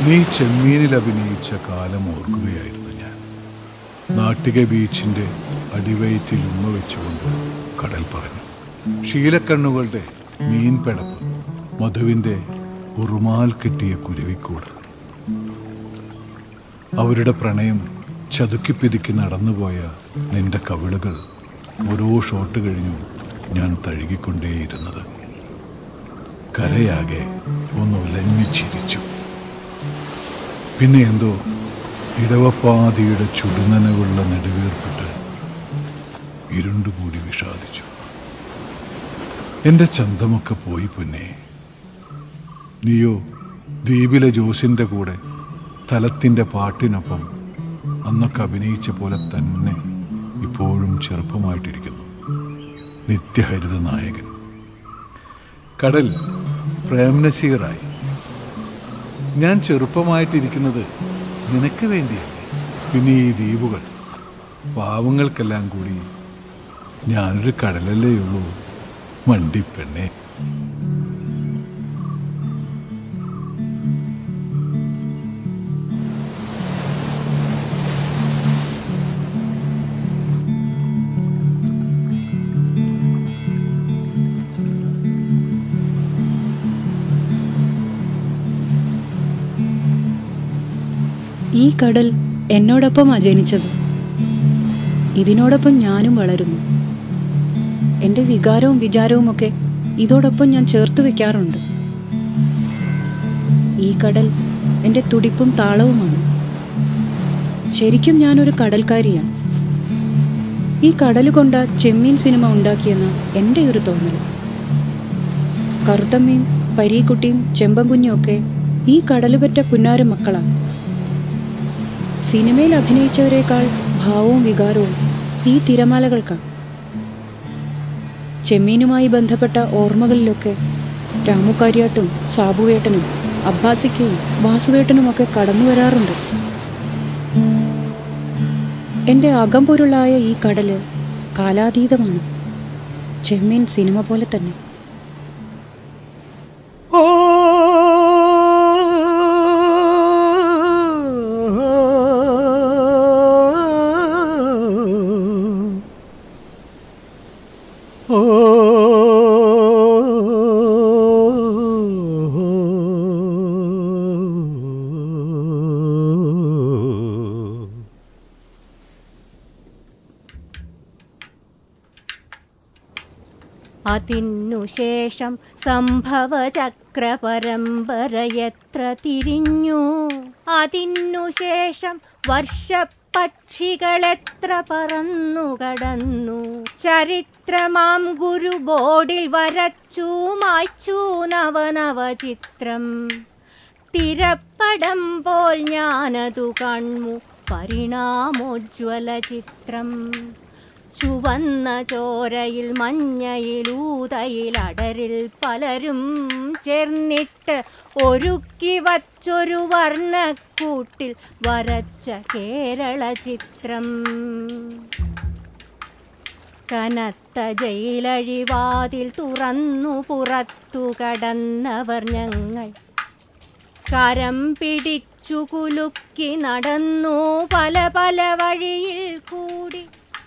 നീ ചെമ്മീനിൽ അഭിനയിച്ച കാലം ഓർക്കുകയായിരുന്നു ഞാൻ നാട്ടിക ബീച്ചിന്റെ അടിവയറ്റിൽ ഉമ്മ വെച്ചുകൊണ്ട് കടൽ പറഞ്ഞു ശീലക്കണ്ണുകളുടെ മീൻപെടപ്പ് മധുവിന്റെ ഉറുമാൽ കെട്ടിയ കുരുവിക്കൂട് അവരുടെ പ്രണയം ചതുക്കിപ്പിതുക്കി നടന്നുപോയ നിന്റെ കവിളുകൾ ഓരോ ഷോട്ട് കഴിഞ്ഞും ഞാൻ തഴുകിക്കൊണ്ടേയിരുന്നത് കരയാകെ ഒന്ന് ഉലഞ്ഞു ചിരിച്ചു പിന്നെ എന്തോ ഇടവപ്പാതിയുടെ ചുടുനനവുള്ള നെടുവീർപ്പിട്ട് ഇരുണ്ടുകൂടി വിഷാദിച്ചു എൻ്റെ ചന്തമൊക്കെ പോയി പൊന്നെ നീയോ ദ്വീപിലെ ജോസിൻ്റെ കൂടെ തലത്തിൻ്റെ പാട്ടിനൊപ്പം അന്നൊക്കെ അഭിനയിച്ച പോലെ തന്നെ ഇപ്പോഴും ചെറുപ്പമായിട്ടിരിക്കുന്നു നിത്യഹരിത നായകൻ കടൽ പ്രേംനസീറായി ഞാൻ ചെറുപ്പമായിട്ടിരിക്കുന്നത് നിനക്ക് വേണ്ടിയല്ലേ പിന്നെ ഈ ദ്വീപുകൾ പാവങ്ങൾക്കെല്ലാം കൂടി ഞാനൊരു കടലല്ലേ ഉള്ളൂ മണ്ടിപ്പെണ്ണേ ഈ കടൽ എന്നോടൊപ്പമാ ജനിച്ചത് ഇതിനോടൊപ്പം ഞാനും വളരുന്നു എൻ്റെ വികാരവും വിചാരവുമൊക്കെ ഇതോടൊപ്പം ഞാൻ ചേർത്ത് വെക്കാറുണ്ട് ഈ കടൽ എൻ്റെ തുടിപ്പും താളവുമാണ് ശരിക്കും ഞാനൊരു കടൽക്കാരിയാണ് ഈ കടൽ കൊണ്ട ചെമ്മീൻ സിനിമ ഉണ്ടാക്കിയെന്ന എൻ്റെ ഒരു തോന്നൽ കറുത്തമ്മയും പരീക്കുട്ടിയും ചെമ്പൻകുഞ്ഞും ഒക്കെ ഈ കടലുപറ്റ പുന്നാര മക്കളാണ് സിനിമയിൽ അഭിനയിച്ചവരെക്കാൾ ഭാവവും വികാരവും ഈ തിരമാലകൾക്കാണ് ചെമ്മീനുമായി ബന്ധപ്പെട്ട ഓർമ്മകളിലൊക്കെ രാമുകാരിയാട്ടും സാബുവേട്ടനും അബ്ബാസിക്കയും വാസുവേട്ടനുമൊക്കെ കടന്നു വരാറുണ്ട് എൻ്റെ അകംപൊരുളായ ഈ കടല് കാലാതീതമാണ് ചെമ്മീൻ സിനിമ പോലെ തന്നെ അതിനുശേഷം സംഭവചക്ര പരമ്പരയത്ര തിരിഞ്ഞു അതിനുശേഷം വർഷപക്ഷികളെത്ര പറന്നു കടന്നു ചരിത്രമാം ഗുരു ബോർഡിൽ വരച്ചു മായ്ച്ചു നവനവ ചിത്രം തിരപ്പടം പോൽ ഞാനതു കൺമു പരിണാമോജ്വല ചിത്രം ചുവന്ന ചോരയിൽ മഞ്ഞയിൽ ഊതയിൽ അടരിൽ പലരും ചേർന്നിട്ട് ഒരുക്കി വച്ചൊരു വർണ്ണക്കൂട്ടിൽ വരച്ച കേരള ചിത്രം കനത്ത ജയിലഴിവാതിൽ തുറന്നു പുറത്തു കടന്നവർ ഞങ്ങൾ കരം പിടിച്ചു കുലുക്കി നടന്നു പല പല വഴിയിൽ കൂടി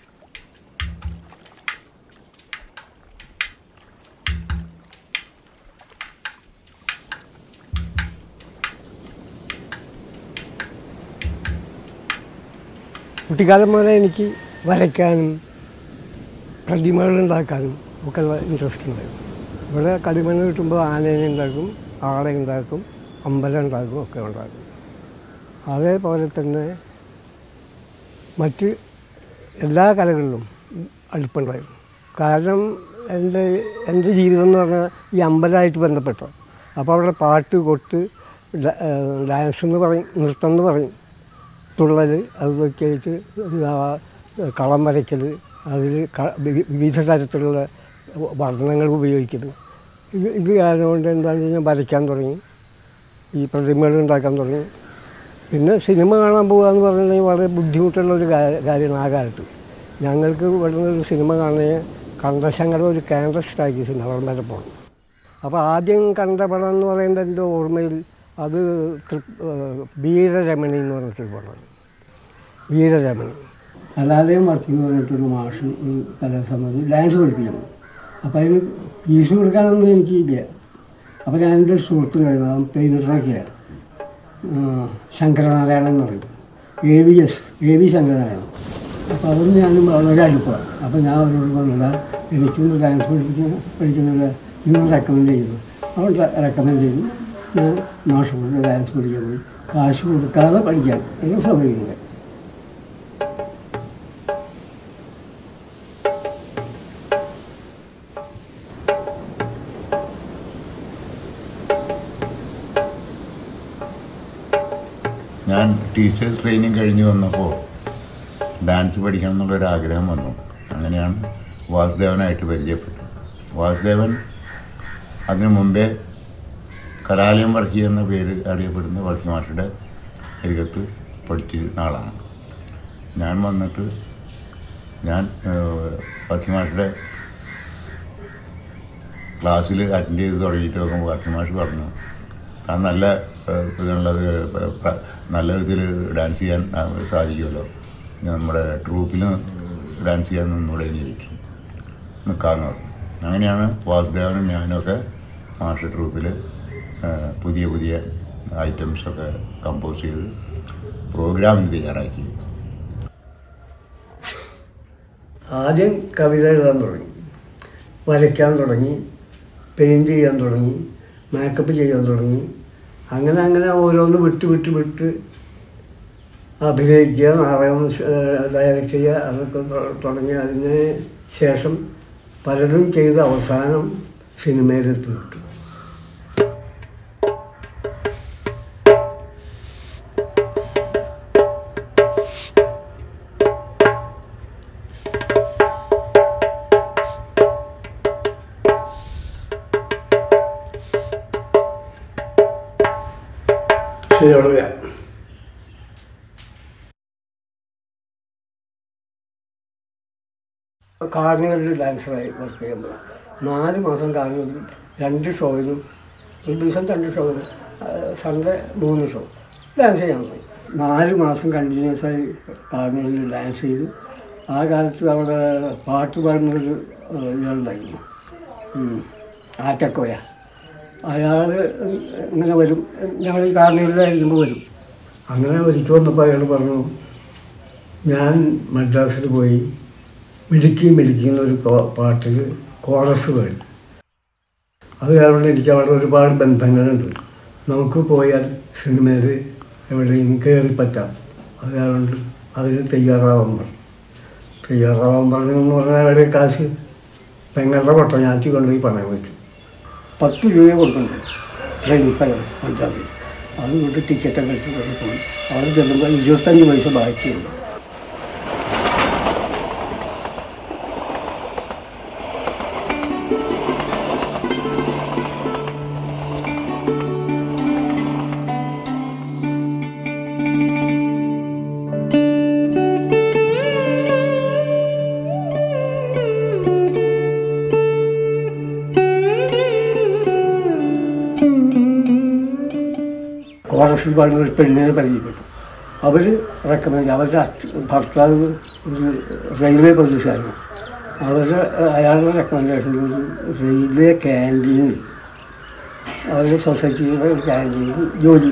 കുട്ടിക്കാലം മുതലേ എനിക്ക് വരയ്ക്കാനും പ്രതിമകൾ ഉണ്ടാക്കാനും ഒക്കെ ഇൻട്രസ്റ്റ് ഉണ്ടായിരുന്നു ഇവിടെ കളിമണ്ണ് കിട്ടുമ്പോൾ ആനേനെ ഉണ്ടാക്കും ആളെ ഉണ്ടാക്കും അമ്പലം ഉണ്ടാക്കും ഒക്കെ ഉണ്ടാക്കും അതേപോലെ തന്നെ മറ്റ് എല്ലാ കലകളിലും അടുപ്പുണ്ടായിരുന്നു കാരണം എൻ്റെ എൻ്റെ ജീവിതം എന്ന് പറഞ്ഞാൽ ഈ അമ്പലമായിട്ട് ബന്ധപ്പെട്ട അപ്പോൾ അവിടെ പാട്ട് കൊട്ട് ഡ- ഏഹ് ഡാൻസ് എന്ന് പറയും നൃത്തം എന്ന് പറയും തുള്ളൽ അതൊക്കെ ആയിട്ട് ആ കളം വരയ്ക്കൽ അതിൽ വിവിധ തരത്തിലുള്ള വർണ്ണങ്ങൾ ഉപയോഗിക്കൽ ഇത് ഇത് കാരണം കൊണ്ട് എന്താണെന്ന് കഴിഞ്ഞാൽ വരയ്ക്കാൻ തുടങ്ങി ഈ പ്രതിമകൾ ഉണ്ടാക്കാൻ തുടങ്ങി പിന്നെ സിനിമ കാണാൻ പോകുക എന്ന് പറഞ്ഞിട്ടുണ്ടെങ്കിൽ വളരെ ബുദ്ധിമുട്ടുള്ള ഒരു കാ- കാര്യമാണ് ആ കാലത്ത് ഞങ്ങൾക്ക് ഇവിടുന്ന് ഒരു സിനിമ കാണുന്ന കണ്ടശങ്ങളുടെ ഒരു ക്യാൻവസ് ടാക്കീസ് ഉണ്ട് അവിടെ വരെ പോകണം അപ്പോൾ ആദ്യം കണ്ട പടം എന്ന് പറയുന്നത് എൻ്റെ ഓർമ്മയിൽ അത് തൃ- ഏഹ് വീരരമണി എന്ന് പറഞ്ഞിട്ടൊരു പടമാണ് വീരരമണി കലാലയം വർക്കിംഗ് പറഞ്ഞിട്ടൊരു മാഷ് ഒരു കലാസമിതി ഡാൻസ് പഠിപ്പിക്കണം അപ്പോൾ അതിന് ഫീസ് കൊടുക്കാനൊന്നും എനിക്കില്ല അപ്പോൾ ഞാൻ എൻ്റെ ഒരു സുഹൃത്തുണ്ടായിരുന്നു അവൻ പെയിൻറ്ററൊക്കെയാണ് ശങ്കരനാരായണൻ എന്ന് പറയും A V S A V Sankaranarayanan അപ്പോൾ അതൊന്നും ഞാനും വളരെ അടുപ്പമാണ് അപ്പോൾ ഞാൻ അവരോട് പറഞ്ഞില്ല എനിക്കൊന്ന് ഡാൻസ് പഠിപ്പിക്കാൻ പഠിക്കുന്നില്ല നിങ്ങൾ റെക്കമെൻഡ് ചെയ്തു അവൻ റെക്കമെൻഡ് ചെയ്തു ഞാൻ മാഷോട് ഡാൻസ് പഠിക്കാൻ പോയി കാശ് കൊടുക്കാതെ പഠിക്കാൻ എനിക്ക് സൗകര്യമില്ല ഞാൻ ടീച്ചേഴ്സ് ട്രെയിനിങ് കഴിഞ്ഞ് വന്നപ്പോൾ ഡാൻസ് പഠിക്കണം എന്നുള്ളൊരു ആഗ്രഹം വന്നു അങ്ങനെയാണ് വാസുദേവനായിട്ട് പരിചയപ്പെട്ടു വാസുദേവൻ അതിനു മുമ്പേ കലാലയം വർക്കി എന്ന പേര് അറിയപ്പെടുന്ന വർക്കി മാഷയുടെ അരികത്ത് പഠിച്ചിരുന്ന ആളാണ് ഞാൻ വന്നിട്ട് ഞാൻ ഏഹ്, വർക്കി മാഷയുടെ ക്ലാസ്സിൽ അറ്റൻഡ് ചെയ്ത് തുടങ്ങിയിട്ട് നോക്കുമ്പോൾ വർക്കി മാഷ് പറഞ്ഞു താൻ നല്ല ഏഹ്, ഇതുള്ളത് ഏഹ്, പ്ര- നല്ല ഇതിൽ ഡാൻസ് ചെയ്യാൻ ആ, സാധിക്കുമല്ലോ നമ്മുടെ ട്രൂപ്പിൽ ഡാൻസ് ചെയ്യാൻ നിന്നൂടെ എന്ന് ചോദിച്ചു നിൽക്കാമെന്ന് പറഞ്ഞു അങ്ങനെയാണ് വാസുദേവനും ഞാനൊക്കെ മാഷ ട്രൂപ്പിൽ പുതിയ പുതിയ ഐറ്റംസൊക്കെ കമ്പോസ് ചെയ്ത് പ്രോഗ്രാം തയ്യാറാക്കി ആദ്യം കവിത എഴുതാൻ തുടങ്ങി വരയ്ക്കാൻ തുടങ്ങി പെയിൻറ് ചെയ്യാൻ തുടങ്ങി മേക്കപ്പ് ചെയ്യാൻ തുടങ്ങി അങ്ങനെ അങ്ങനെ ഓരോന്ന് വിട്ട് വിട്ട് വിട്ട് അഭിനയിക്കുക നാടകം ഡയറക്റ്റ് ചെയ്യുക അതൊക്കെ തൊ- തുടങ്ങി അതിന് ശേഷം പലതും ചെയ്ത് അവസാനം സിനിമയിലെത്തി വിട്ടു ശരി അവിടെ വരാം കാർണിവലിൽ ഡാൻസറായി വർക്ക് ചെയ്യുമ്പോൾ നാല് മാസം കാർണിവലിൽ രണ്ട് ഷോയിലും ഒരു ദിവസം രണ്ട് ഷോയിലും സൺഡേ മൂന്ന് ഷോ ഡാൻസ് ചെയ്യാൻ പോയി നാല് മാസം കണ്ടിന്യൂസ് ആയി കാർണിവലിൽ ഡാൻസ് ചെയ്തു ആ കാലത്ത് അവിടെ പാട്ട് പാടുന്നൊരു ഏഹ്, ഇയാളുണ്ടായിരുന്നു ഉം. ആറ്റക്കോയ അയാൾ ഇങ്ങനെ വരും ഞങ്ങൾ ഈ കാർണിവലിലായിരിക്കുമ്പോൾ വരും അങ്ങനെ ഒരിക്കൽ വന്നപ്പോൾ അയാൾ പറഞ്ഞു ഞാൻ മദ്രാസിൽ പോയി മിടുക്കി മിടുക്കി എന്നൊരു കോ- പാട്ടിൽ കോറസ് പാടി അത് കാരണം എനിക്ക് അവിടെ ഒരുപാട് ബന്ധങ്ങളുണ്ട് നമുക്ക് പോയാൽ സിനിമയിൽ എവിടെയും കയറി പറ്റാം അത് കാരണം അതിന് തയ്യാറാവാൻ പറഞ്ഞു തയ്യാറാവാൻ പറഞ്ഞു എന്ന് പറഞ്ഞാൽ അവിടെ കാശ് പെങ്ങളുടെ പൊട്ടഞ്ഞാറ്റി കൊണ്ടുപോയി പണയം വെച്ചു പത്ത് രൂപ കൊടുക്കുന്നുണ്ട് ട്രെയിൻ ഫയർ മദ്രാസിൽ അത് കൊണ്ട് ടിക്കറ്റൊക്കെ എടുത്ത് പോയി അവിടെ ചെല്ലുമ്പോൾ ഇരുപത്തഞ്ച് പൈസ ബാക്കിയുണ്ട് കോറസിൽ പാടുന്ന ഒരു പെണ്ണിനെ പരിചയപ്പെട്ടു അവർ റെക്കമെൻഡ് അവരുടെ അച്ഛ- ഭർത്താവ് ഒരു റെയിൽവേ പോലീസായിരുന്നു അവരുടെ അയാളുടെ റെക്കമെൻഡേഷനിൽ ഒരു റെയിൽവേ ക്യാൻറ്റീനിൽ അവരുടെ സൊസൈറ്റിയുടെ ഒരു ക്യാൻറ്റീനിൽ ജോലി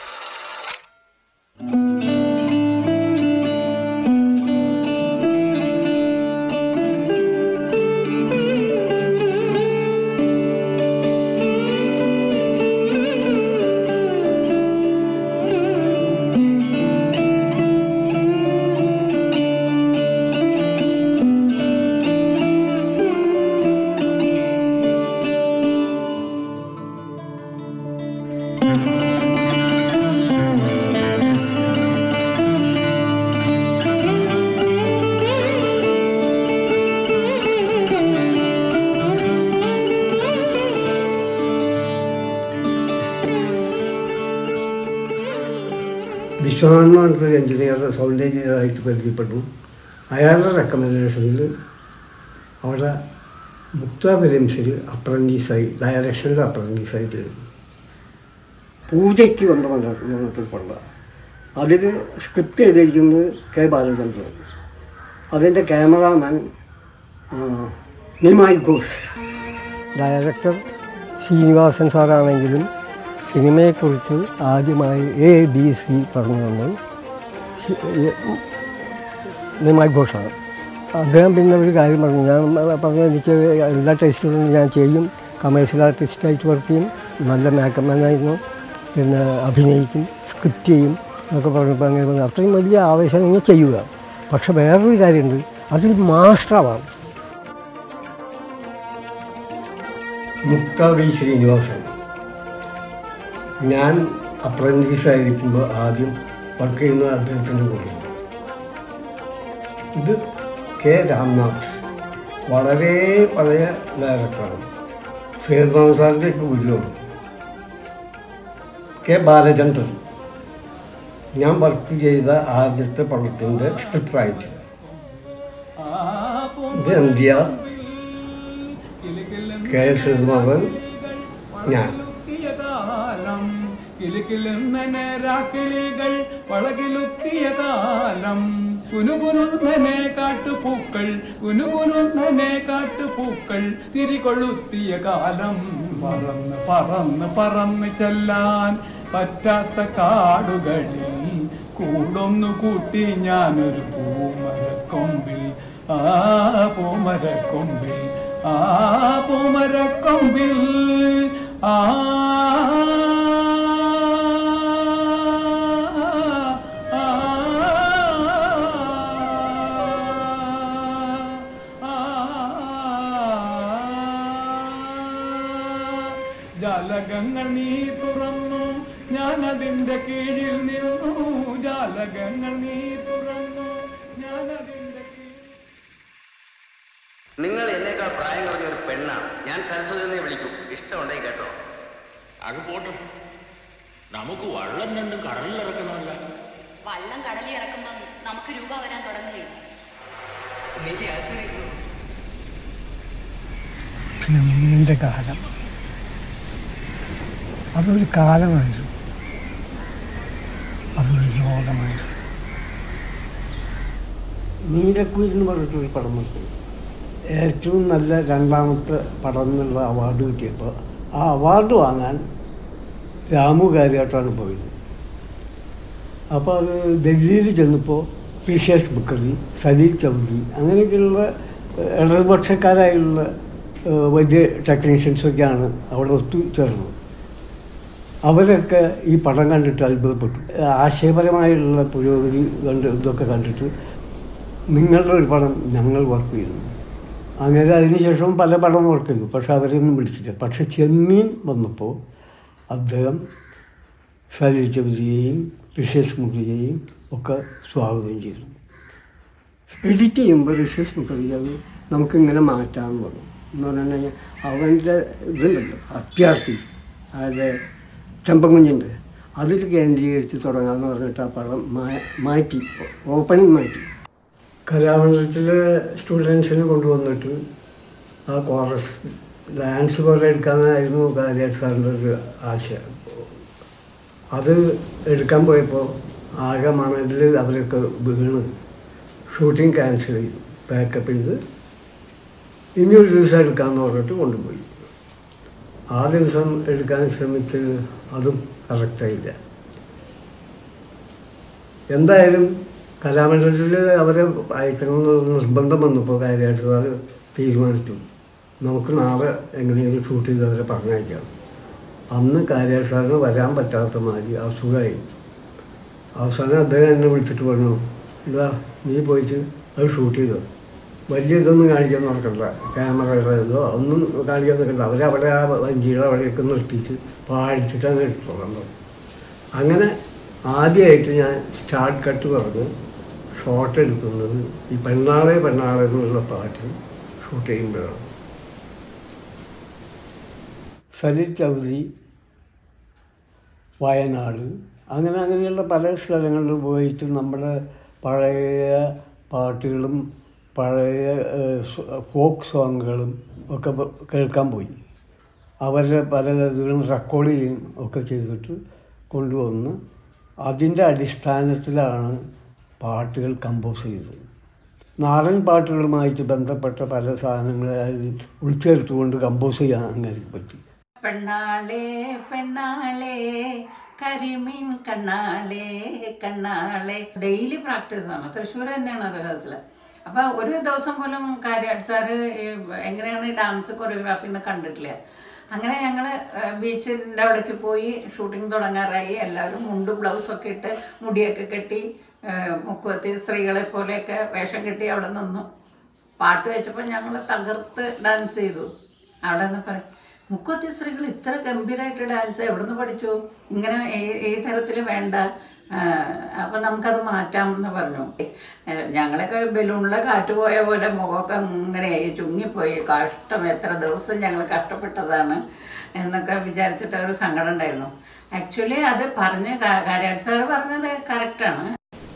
വിശ്വനാഥൻ എന്ന് പറഞ്ഞൊരു എഞ്ചിനീയർ സൗണ്ട് എഞ്ചിനീയറായിട്ട് പരിചയപ്പെട്ടു അയാളുടെ റെക്കമെൻഡേഷനിൽ അവിടെ മുക്ത ഫിലിംസിൽ അപ്രൻറ്റീസായി ഡയറക്ഷനിൽ അപ്രൻറ്റീസായി തീർന്നു പൂജയ്ക്ക് വന്ന മലയാളത്തിൽ പടം അതിൽ സ്ക്രിപ്റ്റ് എഴുതിയിരിക്കുന്നത് കെ ബാലചന്ദ്രൻ അതിൻ്റെ ക്യാമറാമാൻ നിമായ് ഘോഷ് ഡയറക്ടർ ശ്രീനിവാസൻ സാറാണെങ്കിലും സിനിമയെക്കുറിച്ച് ആദ്യമായി എ ബി സി പറഞ്ഞു തന്നത് ശി- ഏ- നിമായ് ഘോഷാണ് അദ്ദേഹം പിന്നെ ഒരു കാര്യം പറഞ്ഞു ഞാൻ പറഞ്ഞു എനിക്ക് എല്ലാ ടെസ്റ്റുകളും ഞാൻ ചെയ്യും കമേഴ്ഷ്യൽ ആർട്ടിസ്റ്റായിട്ട് വർക്ക് ചെയ്യും നല്ല മേക്കപ്പ് മാനായിരുന്നു പിന്നെ അഭിനയിക്കും സ്ക്രിപ്റ്റ് ചെയ്യും എന്നൊക്കെ പറഞ്ഞപ്പോൾ അങ്ങനെ പറഞ്ഞു അത്രയും വലിയ ആവേശം ഇങ്ങനെ ചെയ്യുക പക്ഷെ വേറൊരു കാര്യമുണ്ട് അതിൽ മാസ്റ്ററാവാം മുക്ത വി ശ്രീനിവാസൻ ഞാൻ അപ്രൻറ്റീസായിരിക്കുമ്പോൾ ആദ്യം വർക്ക് ചെയ്യുന്നത് അദ്ദേഹത്തിൻ്റെ കൂടെ ഇത് കെ രാംനാഥ് വളരെ പഴയ ഡയറക്ടറാണ് സേതുമാൻ സാറിൻ്റെ ഒക്കെ ഗുരുവാണ് കെ ബാലചന്ദ്രൻ ഞാൻ വർക്ക് ചെയ്ത ആദ്യത്തെ പടത്തിൻ്റെ സ്ക്രിപ്റ്റ് റൈറ്റർ ഇത് M G R K S Sethumadhavan ഞാൻ കാലം കിലുകിലുന്നനെ രാക്കിളികൾ വളകിലുത്തിയ കാലം കുനുകുനുന്നനെ കാട്ടുപൂക്കൾ കുനുകുനുന്നനെ കാട്ടുപൂക്കൾ തിരികൊളുത്തിയ കാലം പറന്ന് പറന്ന് പറന്ന് ചെല്ലാൻ പറ്റാത്ത കാടുകളിൽ കൂടൊന്നു കൂട്ടി ഞാനൊരു പൂമരക്കൊമ്പിൽ ആ പൂമരക്കൊമ്പിൽ ആ പൂമരക്കൊമ്പിൽ ആ ജാലകങ്ങൾ നീ തുറന്നു ഞാനതിൻ്റെ കീഴിൽ നിന്നു ജാലകങ്ങൾ നീ തുറന്നു ഞാനതിൻ്റെ കീഴിൽ നിങ്ങൾ എന്നേക്കാൾ പ്രായം കുറഞ്ഞ ഒരു പെണ്ണാണ് ഞാൻ സരസ്വതി എന്നെ വിളിക്കും ഇഷ്ടമുണ്ടെങ്കിൽ കേട്ടോ അത് പോട്ടെ നമുക്ക് വള്ളം രണ്ടും കടലിലിറക്കണമല്ല വള്ളം കടലിൽ ഇറക്കുമ്പം നമുക്ക് രൂപ വരാൻ തുടങ്ങുകയും ചെമ്മീൻ്റെ കാലം അതൊരു കാലമായിരുന്നു അതൊരു ലോകമായിരുന്നു നീലക്കുയിൽ എന്ന് പറഞ്ഞിട്ടൊരു പടം വന്നു ഏറ്റവും നല്ല രണ്ടാമത്തെ പടം എന്നുള്ള അവാർഡ് കിട്ടിയപ്പോൾ ആ അവാർഡ് വാങ്ങാൻ രാമു കാര്യമായിട്ടാണ് പോയത് അപ്പോൾ അത് ഡൽഹിയിൽ ചെന്നപ്പോൾ പ്രീഷ്യസ് ബുക്കറി സലീൽ ചൗധരി അങ്ങനെയൊക്കെയുള്ള ഏഹ്, ഇടതുപക്ഷക്കാരായുള്ള ഏഹ്, വലിയ ടെക്നീഷ്യൻസൊക്കെയാണ് അവിടെ ഒത്തുചേർന്നത് അവരൊക്കെ ഈ പടം കണ്ടിട്ട് അത്ഭുതപ്പെട്ടു ആശയപരമായുള്ള പുരോഗതി കണ്ട് ഇതൊക്കെ കണ്ടിട്ട് നിങ്ങളുടെ ഒരു പടം ഞങ്ങൾ വർക്ക് ചെയ്യുന്നു അങ്ങനെ അതിനുശേഷം പല പടം വർക്ക് ചെയ്തു പക്ഷെ അവരൊന്നും വിളിച്ചില്ല പക്ഷെ ചെമ്മീൻ വന്നപ്പോൾ അദ്ദേഹം സലീൽ ചൗധരിയെയും ഋഷേഷ് മുഖർജിയെയും ഒക്കെ സ്വാഗതം ചെയ്തു എഡിറ്റ് ചെയ്യുമ്പോൾ ഋഷേഷ് മുഖർജി അത് നമുക്കിങ്ങനെ മാറ്റാമെന്ന് പറഞ്ഞു എന്ന് പറഞ്ഞു കഴിഞ്ഞാൽ അവൻ്റെ ഇതുണ്ടല്ലോ അത്യാർത്ഥി അതായത് ചെമ്പക്കുഞ്ഞിൻ്റെ അതിൽ കേന്ദ്രീകരിച്ച് തുടങ്ങാമെന്ന് പറഞ്ഞിട്ട് ആ പടം മാ- മാറ്റി ഓപ്പണിങ് മാറ്റി കലാമണ്ഡലത്തിലെ സ്റ്റുഡൻസിനെ കൊണ്ടുവന്നിട്ട് ആ കോറസ് ഡാൻസ് പോലെ എടുക്കാനായിരുന്നു കാര്യമായിട്ട് സാറിൻ്റെ ഒരു ആശയം അത് എടുക്കാൻ പോയപ്പോൾ ആകെ മണലിൽ അവരൊക്കെ വീണ് ഷൂട്ടിംഗ് ക്യാൻസൽ ചെയ്തു പാക്കപ്പ് ചെയ്ത് ഇനി ഒരു ദിവസം എടുക്കാമെന്ന് പറഞ്ഞിട്ട് കൊണ്ടുപോയി ആ ദിവസം എടുക്കാൻ ശ്രമിച്ച് അതും കറക്റ്റായില്ല എന്തായാലും കലാമണ്ഡലത്തിൽ അവരെ അയക്കണമെന്ന് നിർബന്ധം വന്നപ്പോൾ കാര്യമായിട്ട് സാറ് തീരുമാനിച്ചു നമുക്ക് നാളെ എങ്ങനെയെങ്കിലും ഷൂട്ട് ചെയ്ത് അവരെ പറഞ്ഞയക്കാം അന്ന് കാര്യായിട്ട് സാറിന് വരാൻ പറ്റാത്ത മാതിരി അസുഖമായി അവസാനം അദ്ദേഹം എന്നെ വിളിച്ചിട്ട് പറഞ്ഞു ഇതാ നീ പോയിട്ട് അത് ഷൂട്ട് ചെയ്തോ വലിയ ഇതൊന്നും കാണിക്കാൻ നോക്കണ്ട ക്യാമറയുടെ ഇതോ ഒന്നും കാണിക്കാൻ നോക്കണ്ട അവരവിടെ ആ വഞ്ചിയുടെ അവിടെയൊക്കെ നിർത്തിയിട്ട് പാടിച്ചിട്ട് അങ്ങ് എടുത്തോളാം അങ്ങനെ ആദ്യമായിട്ട് ഞാൻ സ്റ്റാർട്ട് കട്ട് പറഞ്ഞ് ഷോട്ട് എടുക്കുന്നത് ഈ പെണ്ണാളെ പെണ്ണാളെ എന്നുള്ള പാട്ട് ഷൂട്ട് ചെയ്യുമ്പോഴാണ് സലിൽ ചൗധരി വയനാട് അങ്ങനെ അങ്ങനെയുള്ള പല സ്ഥലങ്ങളിലും പോയിട്ട് നമ്മുടെ പഴയ പാട്ടുകളും പഴയ ഫോക്ക് സോങ്ങുകളും ഒക്കെ പ- കേൾക്കാൻ പോയി അവരുടെ പല ഇതുകളും റെക്കോർഡ് ചെയ്യും ഒക്കെ ചെയ്തിട്ട് കൊണ്ടുവന്ന് അതിൻ്റെ അടിസ്ഥാനത്തിലാണ് പാട്ടുകൾ കമ്പോസ് ചെയ്തത് നാടൻ പാട്ടുകളുമായിട്ട് ബന്ധപ്പെട്ട പല സാധനങ്ങൾ അതിൽ ഉൾച്ചേർത്തുകൊണ്ട് കമ്പോസ് ചെയ്യാൻ അങ്ങനെ പറ്റി പെണ്ണാളെ പെണ്ണാളെ കരിമീൻ കണ്ണാളെ കണ്ണാളെ ഡെയിലി പ്രാക്ടീസ് ആണ് തൃശ്ശൂർ തന്നെയാണ് റിഹേഴ്സൽ അപ്പൊ ഒരു ദിവസം പോലും കാര്യാട്ട് സാറ് ഈ എങ്ങനെയാണ് ഈ ഡാൻസ് കൊറിയോഗ്രാഫി എന്ന് കണ്ടിട്ടില്ല അങ്ങനെ ഞങ്ങൾ ബീച്ചിൻ്റെ അവിടേക്ക് പോയി ഷൂട്ടിംഗ് തുടങ്ങാറായി എല്ലാവരും മുണ്ട് ബ്ലൗസൊക്കെ ഇട്ട് മുടിയൊക്കെ കെട്ടി ഏഹ് മുക്കുവത്തി സ്ത്രീകളെ പോലെയൊക്കെ വേഷം കെട്ടി അവിടെ നിന്നു പാട്ട് വെച്ചപ്പോൾ ഞങ്ങൾ തകർത്ത് ഡാൻസ് ചെയ്തു അവിടെ നിന്ന് പറയും മുക്കത്തി സ്ത്രീകൾ ഇത്ര ഗംഭീരമായിട്ട് ഡാൻസ് എവിടുന്ന് പഠിച്ചു ഇങ്ങനെ ഈ- ഈ തരത്തിൽ വേണ്ട അപ്പം നമുക്കത് മാറ്റാം എന്ന് പറഞ്ഞു ഏഹ് ഞങ്ങളൊക്കെ ബലൂണിലെ കാറ്റ് പോയ പോലെ മുഖമൊക്കെ ഇങ്ങനെ ചുങ്ങിപ്പോയി കഷ്ടം എത്ര ദിവസം ഞങ്ങൾ കഷ്ടപ്പെട്ടതാണ് എന്നൊക്കെ വിചാരിച്ചിട്ട് ഒരു സങ്കടം ഉണ്ടായിരുന്നു ആക്ച്വലി അത് പറഞ്ഞ് കാര്യാട്ട് സാറ് പറഞ്ഞത് കറക്റ്റാണ്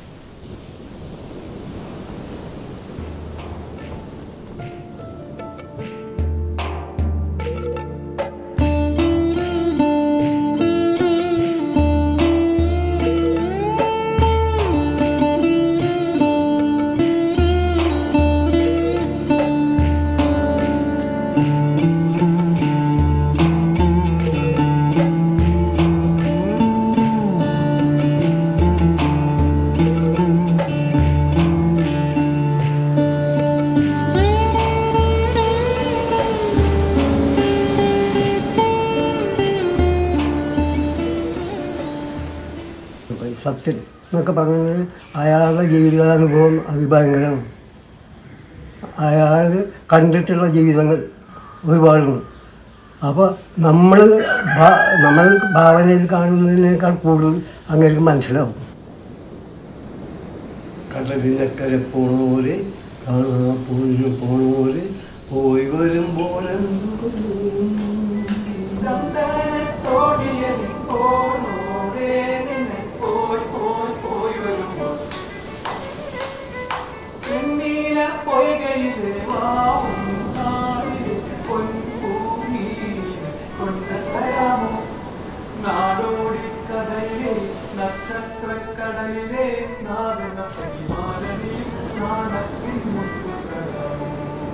സത്യൻ എന്നൊക്കെ പറഞ്ഞാൽ അയാളുടെ ജീവിതാനുഭവം അതിഭയങ്കരമാണ് അയാൾ കണ്ടിട്ടുള്ള ജീവിതങ്ങൾ ഒരുപാടുണ്ട് അപ്പോൾ നമ്മൾ നമ്മൾ ഭാവനയിൽ കാണുന്നതിനേക്കാൾ കൂടുതൽ അങ്ങനെ മനസ്സിലാവും കടലിനക്കരെ പോണ പോലെ കാണാ പോയിന് പോണ പോലെ പോയി വരുമ്പോൾ നാടോടിക്കടലിലെ നക്ഷത്രക്കടലിലെ നാടന പരിമാലനീ നാണത്തിൻ മുത്തുകടലും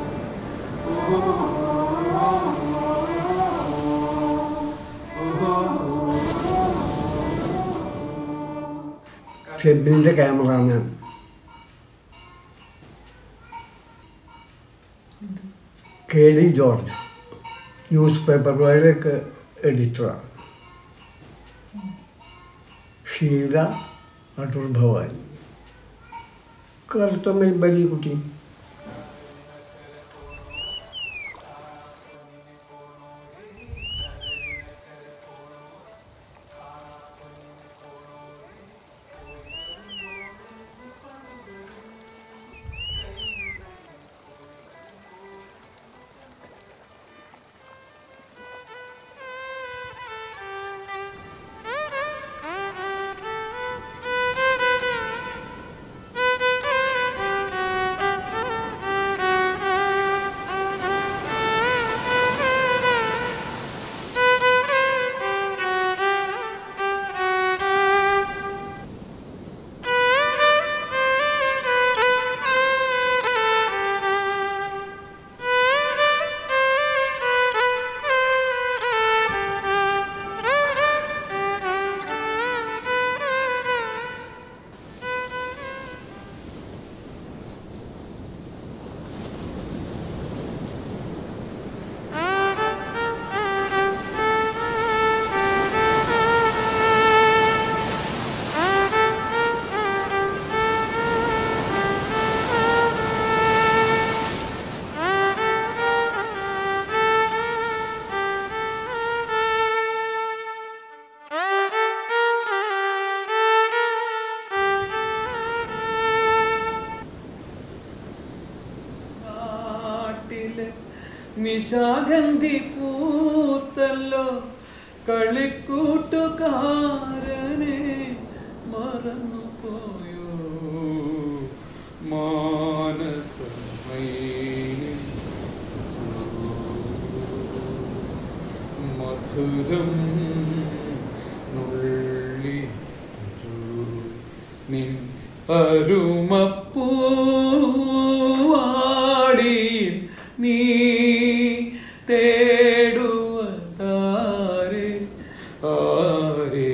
ഷെബിൻ്റെ cameraman K D George news പേപ്പറുകളിലൊക്കെ എഡിറ്ററാണ് ഷീല അടൂർ ഭവാനി കറുത്തമ്മ ബലിക്കുട്ടി നാട്ടിലെ നിശാഗന്ധി പൂത്തല്ലോ കളിക്കൂട്ടുകാരനെ മറന്നു പോയോ മാനസമൈനി മധുരം നുള്ളി വിളിച്ചു നിൻ അരുമപ്പൂവാടിയിൽ നീ തേടുവതാരെ ആരെ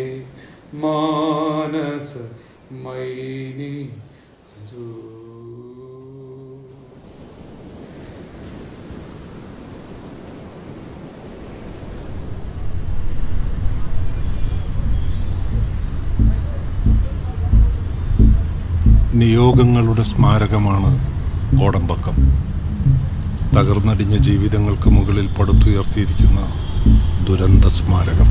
മാനസ മൈനി നിയോഗങ്ങളുടെ സ്മാരകമാണ് കോടമ്പക്കം തകർന്നടിഞ്ഞ ജീവിതങ്ങൾക്ക് മുകളിൽ പടുത്തുയർത്തിയിരിക്കുന്ന ദുരന്ത സ്മാരകം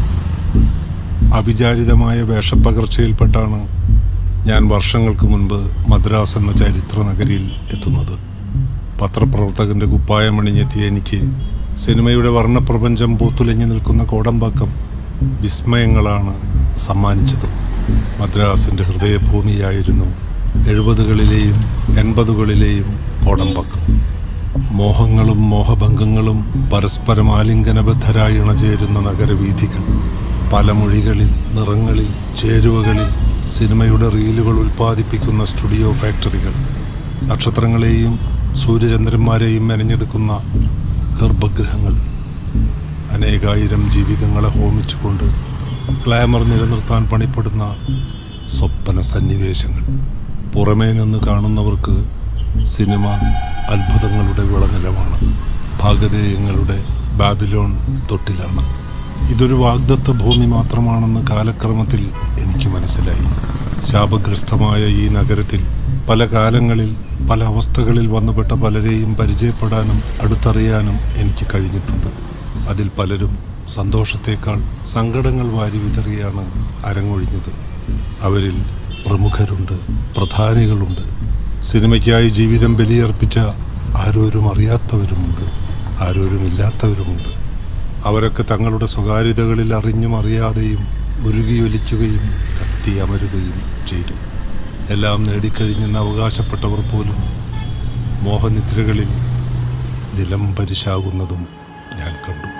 അവിചാരിതമായ വേഷപ്പകർച്ചയിൽപ്പെട്ടാണ് ഞാൻ വർഷങ്ങൾക്ക് മുൻപ് മദ്രാസ് എന്ന ചരിത്ര നഗരിയിൽ എത്തുന്നത് പത്രപ്രവർത്തകന്റെ കുപ്പായമണിഞ്ഞെത്തിയ എനിക്ക് സിനിമയുടെ വർണ്ണപ്രപഞ്ചം പൂത്തുലഞ്ഞു നിൽക്കുന്ന കോടമ്പാക്കം വിസ്മയങ്ങളാണ് സമ്മാനിച്ചത് മദ്രാസിൻ്റെ ഹൃദയഭൂമിയായിരുന്നു എഴുപതുകളിലെയും എൺപതുകളിലെയും കോടമ്പാക്കം മോഹങ്ങളും മോഹഭംഗങ്ങളും പരസ്പരം ആലിംഗനബദ്ധരായി ഇണചേരുന്ന നഗരവീഥികൾ പല മൊഴികളിൽ നിറങ്ങളിൽ ചേരുവകളിൽ സിനിമയുടെ റീലുകൾ ഉൽപ്പാദിപ്പിക്കുന്ന സ്റ്റുഡിയോ ഫാക്ടറികൾ നക്ഷത്രങ്ങളെയും സൂര്യചന്ദ്രന്മാരെയും മെനഞ്ഞെടുക്കുന്ന ഗർഭഗൃഹങ്ങൾ അനേകായിരം ജീവിതങ്ങളെ ഹോമിച്ചുകൊണ്ട് ഗ്ലാമർ നിലനിർത്താൻ പണിപ്പെടുന്ന സ്വപ്ന സന്നിവേശങ്ങൾ പുറമേ നിന്ന് കാണുന്നവർക്ക് സിനിമ അത്ഭുതങ്ങളുടെ വിളനിലമാണ് ഭാഗധേയങ്ങളുടെ ബാബിലോൺ തൊട്ടിലാണ് ഇതൊരു വാഗ്ദത്ത ഭൂമി മാത്രമാണെന്ന് കാലക്രമത്തിൽ എനിക്ക് മനസ്സിലായി ശാപഗ്രസ്തമായ ഈ നഗരത്തിൽ പല കാലങ്ങളിൽ പല അവസ്ഥകളിൽ വന്നുപെട്ട പലരെയും പരിചയപ്പെടാനും അടുത്തറിയാനും എനിക്ക് കഴിഞ്ഞിട്ടുണ്ട് അതിൽ പലരും സന്തോഷത്തേക്കാൾ സങ്കടങ്ങൾ വാരി വിതറിയാണ് അരങ്ങൊഴിഞ്ഞത് അവരിൽ പ്രമുഖരുണ്ട് പ്രധാനികളുണ്ട് സിനിമയ്ക്കായി ജീവിതം ബലിയർപ്പിച്ച ആരോരും അറിയാത്തവരുമുണ്ട് ആരോരും ഇല്ലാത്തവരുമുണ്ട് അവരൊക്കെ തങ്ങളുടെ സ്വകാര്യതകളിൽ അറിഞ്ഞും അറിയാതെയും ഉരുകിയൊലിക്കുകയും കത്തി അമരുകയും ചെയ്തു എല്ലാം നേടിക്കഴിഞ്ഞെന്ന് അവകാശപ്പെട്ടവർ പോലും മോഹനിദ്രകളിൽ നിലം പരിശാകുന്നതും ഞാൻ കണ്ടു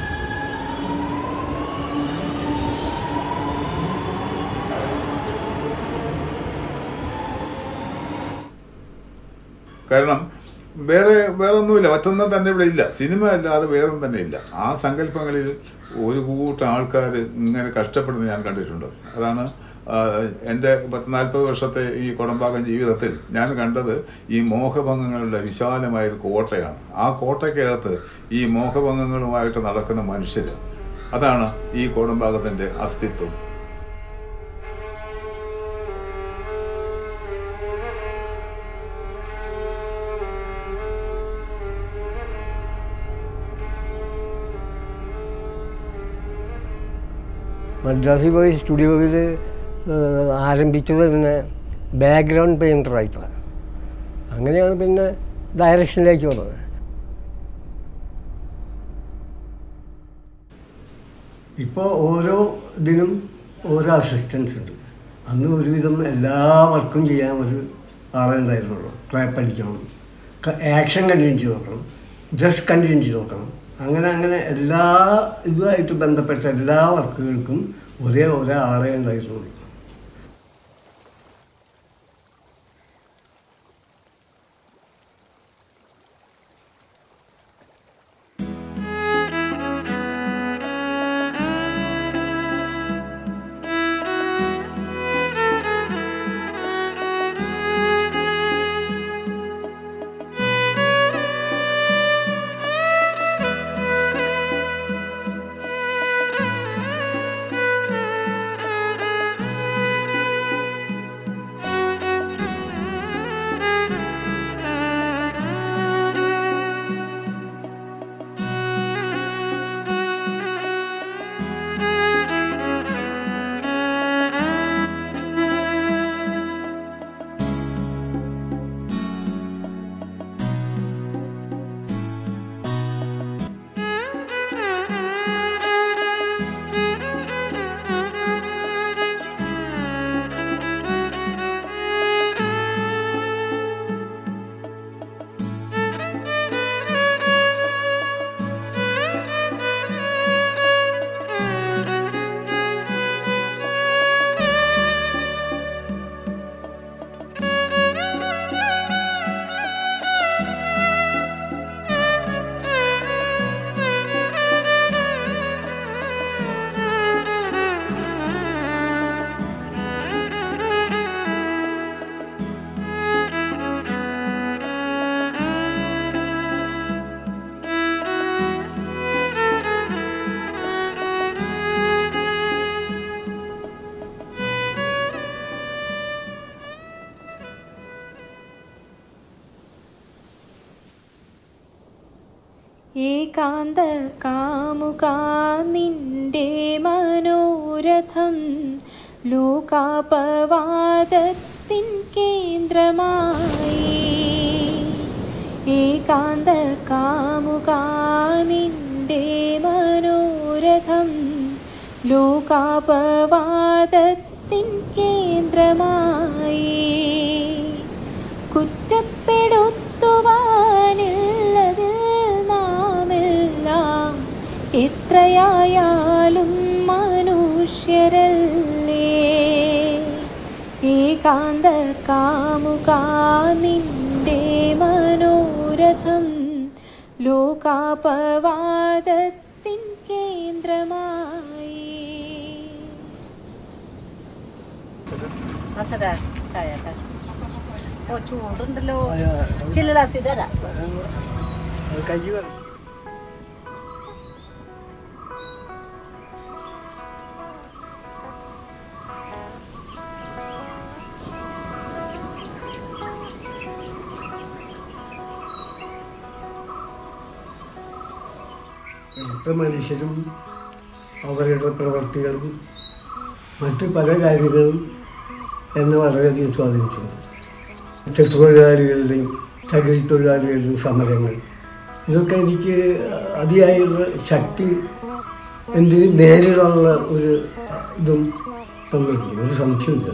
കാരണം വേറെ വേറെ ഒന്നുമില്ല മറ്റൊന്നും തന്നെ ഇവിടെ ഇല്ല സിനിമ അല്ലാതെ വേറെ ഒന്നും തന്നെ ഇല്ല ആ സങ്കല്പങ്ങളിൽ ഒരു കൂട്ടം ആൾക്കാർ ഇങ്ങനെ കഷ്ടപ്പെടുന്നത് ഞാൻ കണ്ടിട്ടുണ്ട് അതാണ് ആ, എൻ്റെ പത്ത് നാൽപ്പത് വർഷത്തെ ഈ കുടമ്പാകം ജീവിതത്തിൽ ഞാൻ കണ്ടത് ഈ മോഹഭംഗങ്ങളുടെ വിശാലമായ ഒരു കോട്ടയാണ് ആ കോട്ടയ്ക്കകത്ത് ഈ മോഹഭംഗങ്ങളുമായിട്ട് നടക്കുന്ന മനുഷ്യർ അതാണ് ഈ കോടമ്പാകത്തിൻ്റെ അസ്തിത്വം മദ്രാസിൽ പോയി സ്റ്റുഡിയോയിൽ ആരംഭിച്ചത് പിന്നെ ബാക്ക്ഗ്രൗണ്ട് പെയിൻറ്ററായിട്ടാണ് അങ്ങനെയാണ് പിന്നെ ഡയറക്ഷനിലേക്ക് വന്നത് ഇപ്പോൾ ഓരോ ഇതിനും ഓരോ അസിസ്റ്റൻസ് ഉണ്ട് അന്ന് ഒരുവിധം എല്ലാ വർക്കും ചെയ്യാൻ ഒരു ആളെ ഉണ്ടായിരുന്നുള്ളൂ ക്ലാപ്പ് അടിക്കണം ആക്ഷൻ കണ്ടിന്യൂ ചെയ്ത് നോക്കണം ഡ്രസ് കണ്ടിന്യൂ ചെയ്ത് നോക്കണം അങ്ങനെ അങ്ങനെ എല്ലാ ഇതുമായിട്ട് ബന്ധപ്പെട്ട എല്ലാ വർക്കുകൾക്കും ഒരേ ഒരേ ആളെ ഉണ്ടായിരുന്നുള്ളൂ Thank ഏകാന്ത കാമുകാ നിന്റെ മനോരഥം ലോകാപവാദത്തിൻ കേന്ദ്രമായി ഏകാന്ത കാമുകാ നിന്റെ മനോരഥം ലോകാപവാദത്തിൻ കേന്ദ്രമായി കുറ്റപ്പെടുത്തുവാനുള്ളതിൽ നാമെല്ലാം എത്രയായാലും മനുഷ്യരല്ലേ ഏകാന്ത കാമുകാ നിന്റെ മനോരഥം ലോകാപവാദത്തിൻ കേന്ദ്രമായി അസടാ ചായ ട്ടാ. ഓ ചൂടുണ്ടല്ലോ ചില്ല ഗ്ലാസ് തരാം കയ്യ് വേണം ഇപ്പം മനുഷ്യരും അവരുടെ പ്രവർത്തികളും മറ്റു പല കാര്യങ്ങളും എന്നെ വളരെയധികം സ്വാധീനിച്ചിട്ടുണ്ട് തൊഴിലാളികളുടെയും ചകിരി തൊഴിലാളികളുടെയും സമരങ്ങൾ ഇതൊക്കെ എനിക്ക് അതിയായുള്ള ശക്തി എന്തിനും നേരിടാനുള്ള ഒരു ഇതും തന്നിട്ടുണ്ട് ഒരു സംശയമില്ല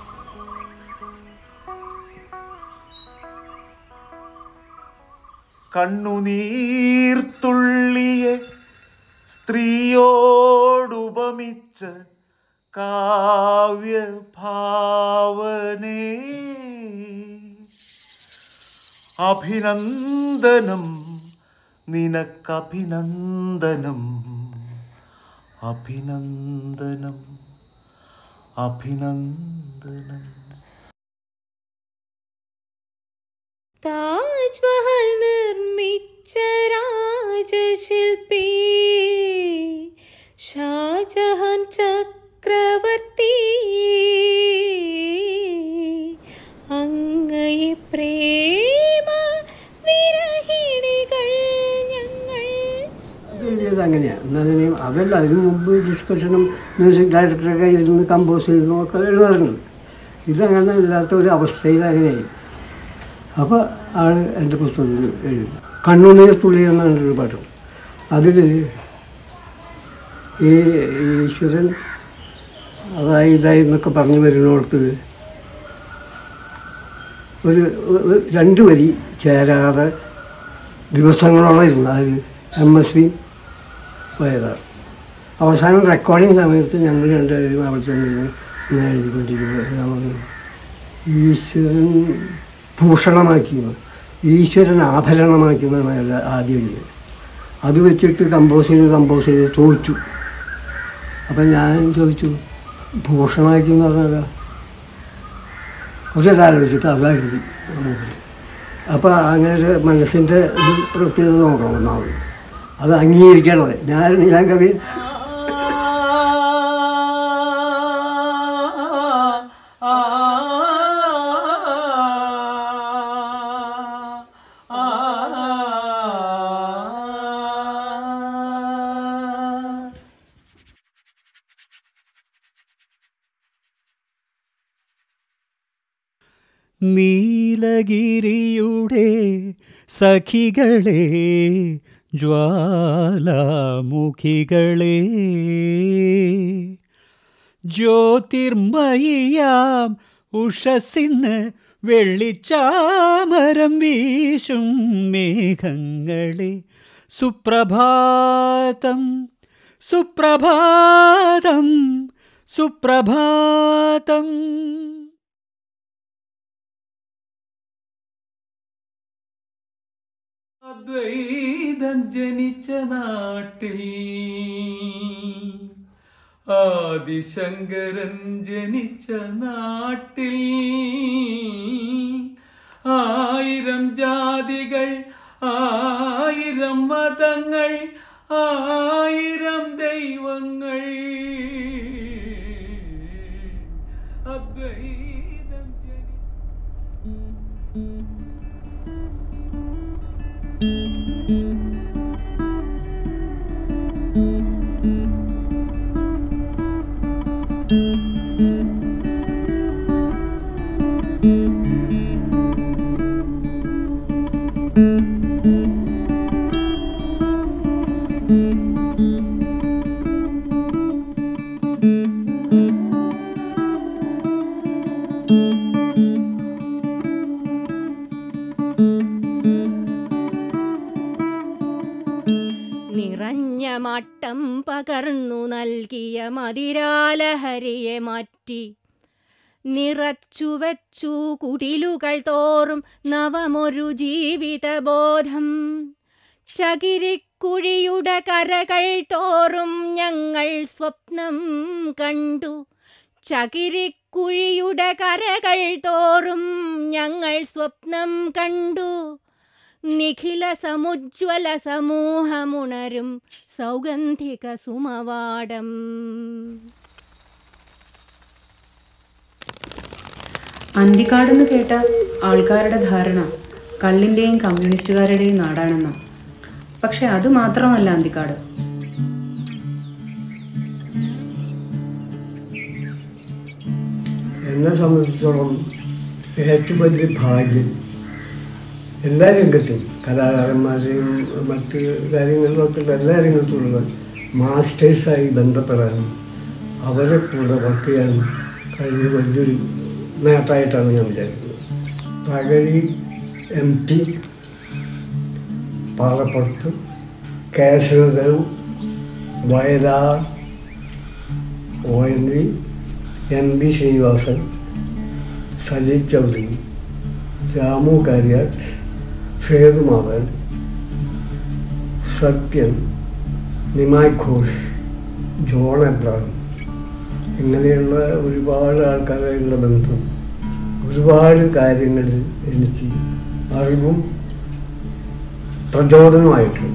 കണ്ണുനീർത്തുള്ളിയെ സ്ത്രീയോടുപമിച്ച് കാവ്യഭാവനേ അഭിനന്ദനം നിനക്കഭിനന്ദനം അഭിനന്ദനം അഭിനന്ദനം താജ്മഹൽ നിർമ്മിച്ച രാജശില്പി ഷാജഹാൻ ചക്രവർത്തി അങ്ങയെ പ്രേമ വിരഹിണികൾ ഞങ്ങൾ ഇത് എഴുതിയത് അങ്ങനെയാണ് എന്നതിന് അതല്ല അതിന് മുമ്പ് ഡിസ്കഷനും മ്യൂസിക് ഡയറക്ടറൊക്കെ ഇരുന്ന് കമ്പോസ് ചെയ്തും ഒക്കെ എഴുതാറുണ്ട് ഇതങ്ങനെ ഇല്ലാത്ത ഒരു അവസ്ഥയിൽ അങ്ങനെയായി അപ്പോൾ ആൾ എൻ്റെ പുസ്തകത്തിൽ എഴുതി കണ്ണുനീർ തുള്ളി എന്നാണ് ഒരു പാട്ട് അതിൽ ഈ ഈശ്വരൻ അതായി ഇതായി എന്നൊക്കെ പറഞ്ഞു വരുന്നിടത്ത് ഒരു ഒരു രണ്ട് വരി ചേരാതെ ദിവസങ്ങളോളം ഇരുന്നു അതിൽ എം എസ് പി പോയതാണ് അവസാനം റെക്കോർഡിങ് സമയത്ത് ഞങ്ങൾ രണ്ടുപേരും അവിടെ തന്നെ ഇരുന്ന് ഇങ്ങനെ എഴുതിക്കൊണ്ടിരിക്കുമ്പോൾ ഞാൻ പറഞ്ഞു ഈശ്വരൻ ഭൂഷണമാക്കിയത് ഈശ്വരൻ ആഭരണമാക്കുന്നതാണ് അയാൾ ആദ്യം എഴുതിയത് അത് വെച്ചിട്ട് കമ്പോസ് ചെയ്ത് കമ്പോസ് ചെയ്ത് തോറ്റു അപ്പം ഞാൻ ചോദിച്ചു ഭൂഷണമാക്കി എന്ന് പറഞ്ഞാൽ കുറച്ച് ആലോചിച്ചിട്ട് അതാ എഴുതി അപ്പോൾ അങ്ങനെ മനസ്സിൻ്റെ ഇത് പ്രത്യേകത നോക്കണം ഒന്നാമത് അത് അംഗീകരിക്കണം ഞാൻ ഞാൻ കവി നീലഗിരിയുടെ സഖികളെ ജ്വാലാമുഖികളെ ജ്യോതിർമയിയാം ഉഷസിന് വെള്ളിച്ചാമരം വീശും മേഘങ്ങളെ സുപ്രഭാതം സുപ്രഭാതം സുപ്രഭാതം അദ്വൈതം ജനിച്ച നാട്ടിൽ ആദിശങ്കരൻ ജനിച്ച നാട്ടിൽ ആയിരം ജാതികൾ ആയിരം മതങ്ങൾ ആയിരം ദൈവങ്ങൾ അദ്വൈതം പകർന്നു നൽകിയ മതിരാലഹരിയെ മാറ്റി നിറച്ചു വെച്ചു കുടിലുകൾ തോറും നവമൊരു ജീവിതബോധം ചകിരിക്കുഴിയുടെ കരകൾ തോറും ഞങ്ങൾ സ്വപ്നം കണ്ടു ചകിരിക്കുഴിയുടെ കരകൾ തോറും ഞങ്ങൾ സ്വപ്നം കണ്ടു നിഖില സമുജ്വല സമൂഹമുണരും സൗഗന്ധിക സുമവാടം അന്തിക്കാടെന്ന് കേട്ട ആൾക്കാരുടെ ധാരണ കള്ളിൻ്റെയും കമ്മ്യൂണിസ്റ്റുകാരുടെയും നാടാണെന്ന് പക്ഷെ അത് മാത്രമല്ല അന്തിക്കാട് എന്നെ സംബന്ധിച്ചിടത്തോളം ഏറ്റവും വലിയ ഭാഗ്യം എല്ലാ രംഗത്തും കലാകാരന്മാരെയും മറ്റ് കാര്യങ്ങളിലൊക്കെ എല്ലാ രംഗത്തുമുള്ള മാസ്റ്റേഴ്സായി ബന്ധപ്പെടാനും അവരെ കൂടെ വർക്ക് ചെയ്യാനും കഴിഞ്ഞ വലിയൊരു നേട്ടമായിട്ടാണ് ഞാൻ വിചാരിക്കുന്നത് Thakazhi M T Palappurath Kesavadev Vayalar O N V M B Sreenivasan Saji Chowdhury Ramu Kariat Sethumadhavan Sathyan Nimai Ghosh John Abraham ഇങ്ങനെയുള്ള ഒരുപാട് ആൾക്കാരായുള്ള ബന്ധം ഒരുപാട് കാര്യങ്ങളിൽ എനിക്ക് അറിവും പ്രചോദനമായിട്ടുണ്ട്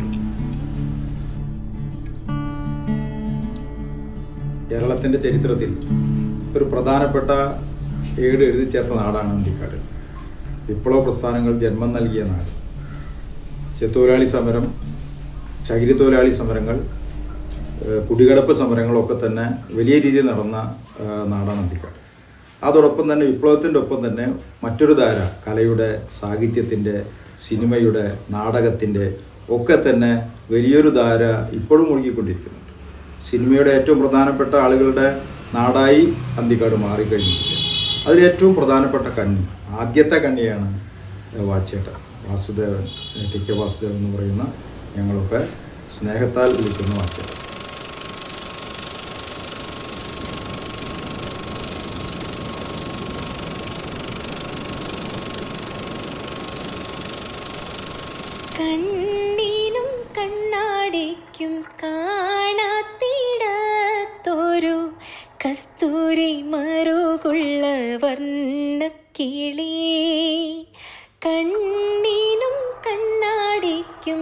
കേരളത്തിൻ്റെ ചരിത്രത്തിൽ ഒരു പ്രധാനപ്പെട്ട ഏട് എഴുതി ചേർത്ത നാടാണ് അന്തിക്കാട് വിപ്ലവ പ്രസ്ഥാനങ്ങൾ ജന്മം നൽകിയ നാട് ചെത്തൊഴിലാളി സമരം ചകിരി തൊഴിലാളി സമരങ്ങൾ ഏഹ് കുടികടപ്പ് സമരങ്ങളൊക്കെ തന്നെ വലിയ രീതിയിൽ നടന്ന ഏഹ് നാടാണ് അന്തിക്കാട് അതോടൊപ്പം തന്നെ വിപ്ലവത്തിൻ്റെ ഒപ്പം തന്നെ മറ്റൊരു ധാര കലയുടെ സാഹിത്യത്തിൻ്റെ സിനിമയുടെ നാടകത്തിൻ്റെ ഒക്കെ തന്നെ വലിയൊരു ധാര ഇപ്പോഴും ഒഴുകിക്കൊണ്ടിരിക്കുന്നുണ്ട് സിനിമയുടെ ഏറ്റവും പ്രധാനപ്പെട്ട ആളുകളുടെ നാടായി അന്തിക്കാട് മാറിക്കഴിഞ്ഞിരിക്കുക അതിൽ ഏറ്റവും പ്രധാനപ്പെട്ട കണ്ണി ആദ്യത്തെ കണ്ണിയാണ് വാച്ചേട്ടൻ വാസുദേവൻ ടി കെ വാസുദേവൻ എന്ന് പറയുന്ന ഞങ്ങളൊക്കെ സ്നേഹത്താൽ വിളിക്കുന്ന വാച്ചേട്ടൻ കണ്ണിനും കണ്ണാടിക്കും കാണാത്തിടത്തൊരു കസ്തൂരി മറുകുള്ള വർണ്ണക്കിളി കണ്ണിനും കണ്ണാടിക്കും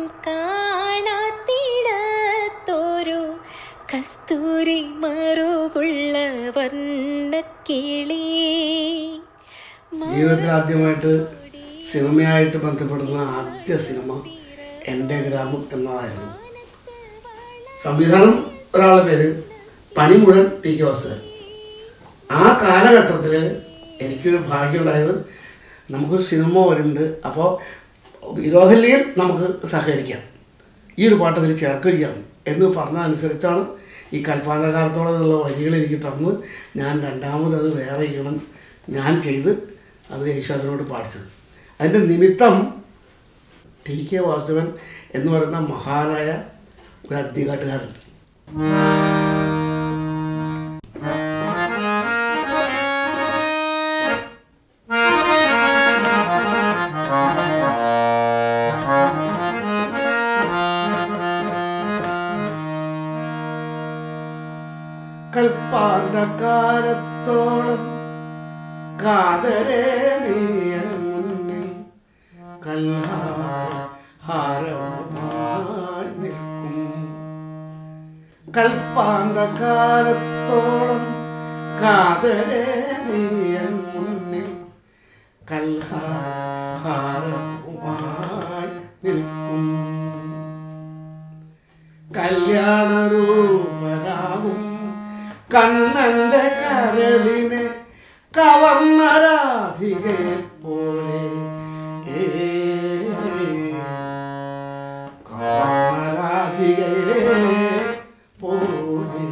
കാണാത്തിടത്തൊരു കസ്തൂരി മറുകുള്ള വർണ്ണക്കിളി ജീവിതത്തിൽ ആദ്യമായിട്ട് സിനിമയായിട്ട് ബന്ധപ്പെടുന്ന ആദ്യ സിനിമ എൻ്റെ ഗ്രാമം എന്നതായിരുന്നു സംവിധാനം ഒരാളുടെ പേര് പണിമുഴൻ ടി കെ വാസുദേവൻ ആ കാലഘട്ടത്തിൽ എനിക്കൊരു ഭാഗ്യമുണ്ടായത് നമുക്കൊരു സിനിമ വരുന്നുണ്ട് അപ്പോൾ വിരോധമില്ലെങ്കിൽ നമുക്ക് സഹകരിക്കാം ഈ ഒരു പാട്ട് അതിൽ ചേർക്കുകയാണ് എന്ന് പറഞ്ഞതനുസരിച്ചാണ് ഈ കൽപ്പാന്തകാലത്തോളം എന്നുള്ള വരികൾ എനിക്ക് തന്ന് ഞാൻ രണ്ടാമത് അത് വേറെ ഈണം ഞാൻ ചെയ്ത് അത് യേശുദാസിനോട് പാടിച്ചത് അതിൻ്റെ നിമിത്തം ടി കെ വാസുദേവൻ എന്ന് പറയുന്ന മഹാനായ ഒരു അധികാട്ടുകാരൻ കൽപ്പാന്തകാലത്തോളം കാതരേ നീയൻ മുന്നിൽ കൽഹാരമായി നിൽക്കും കൽപ്പാന്തകാലത്തോളം കാതരേ നീയൻ മുന്നിൽ കൽഹാരമായി നിൽക്കും കല്യാണരൂപരാകും കണ്ണന്റെ കരളിനെ കവർന്ന രാധികയെ പോലെ ഏ, കവർന്ന രാധികയെ പോലെ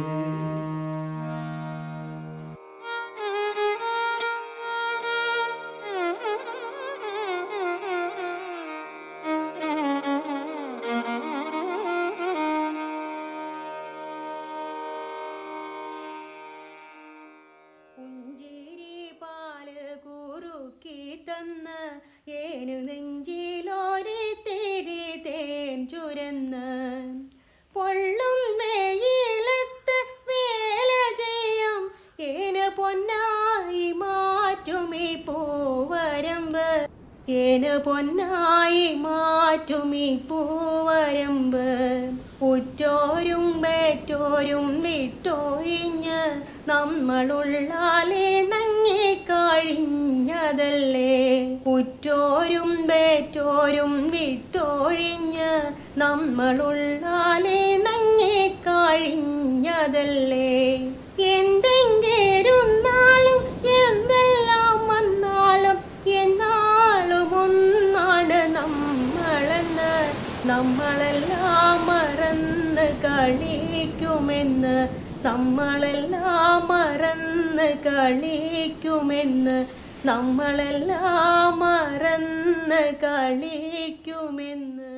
തൂകി തന്ന് ഏനു നെഞ്ചിലോരെ തേരി തേൻ ചുരന്ന് പൊള്ളും വെയിലത്ത് വേല ചെയ്യാം ഏന് പൊന്നായി മാറ്റുമീ പൂവരമ്പ് ഏന് പൊന്നായി മാറ്റുമീ പൂവരമ്പ് ഉറ്റോരും വേറ്റോരും വിട്ടൊഴിഞ്ഞ് നമ്മളുള്ളാലെ നങ്ങി കഴിഞ്ഞതല്ലേ ഉറ്റോരും വേറ്റോരും വിട്ടൊഴിഞ്ഞ് നമ്മളുള്ളാലെ നങ്ങി കഴിഞ്ഞതല്ലേ എന്തെങ്കിലും നാളും എന്തെല്ലാം വന്നാലും എന്നാളും ഒന്നാണ് നമ്മളെന്ന് നമ്മളെല്ലാം മറന്ന് കളിക്കുമെന്ന് നമ്മളെല്ലാം മറന്ന് കളിക്കുമെന്ന് നമ്മളെല്ലാം മറന്ന് കളിക്കുമെന്ന്